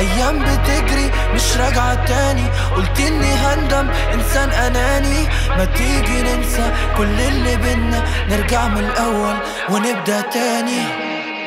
ايام بتجري مش راجعة تاني قلت اني هندم انسان اناني ما تيجي ننسى كل اللي بينا نرجع من الاول ونبدأ تاني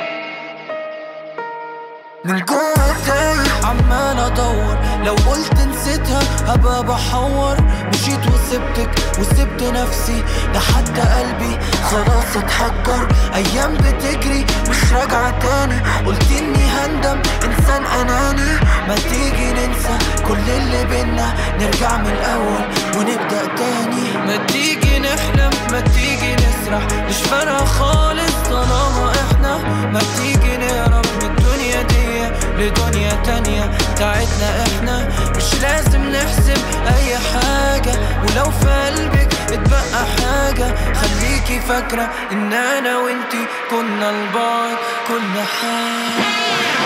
من جوه تايه عمال ادور لو قلت نسيتها هبقى بحور مشيت وسبتك وسبت نفسي ده حتى قلبي خلاص اتحجر ايام بتجري مش راجعة تاني قلت اني هندم انسان اناني ما تيجي ننسى كل اللي بينا نرجع من الاول ونبدأ تاني ما تيجي نحلم ما تيجي نسرح مش فارقة خالص طالما احنا ما تيجي نهرب من الدنيا دي لدنيا تانية بتاعتنا احنا مش لازم نحسب اي حاجة ولو في قلبك اتبقى حاجة خليكي فاكرة ان انا وانتي كنا لبعض كل حاجة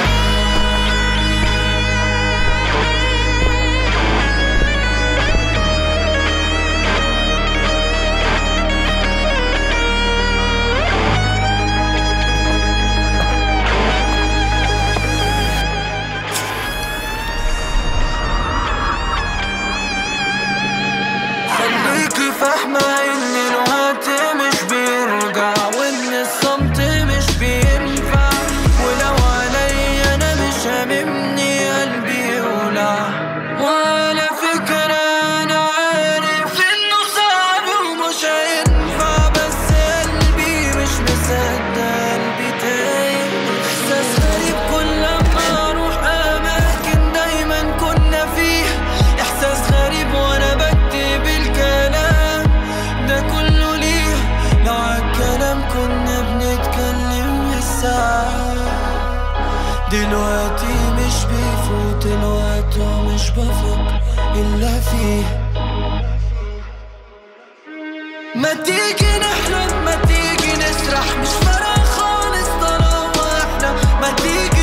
خليكي فاهمة ان الوقت مش بيرجع وان الصمت مش بينفع ولو عليا انا مش هاممني قلبي يولع وعلى فكرة انا عارف انه صعب ومش هينفع بس قلبي مش مصدق قلبي تايه احساس غريب كل لما اروح اماكن دايما كنا فيها احساس غريب وانا بكتب الكلام ده كله ليه لو عالكلام كنا بنتكلم بالساعات دلوقتي مش بيفوت الوقت ومش بفكر الا فيه ما تيجي نحلم ما تيجي نسرح مش فارقة خالص طالما احنا ما تيجي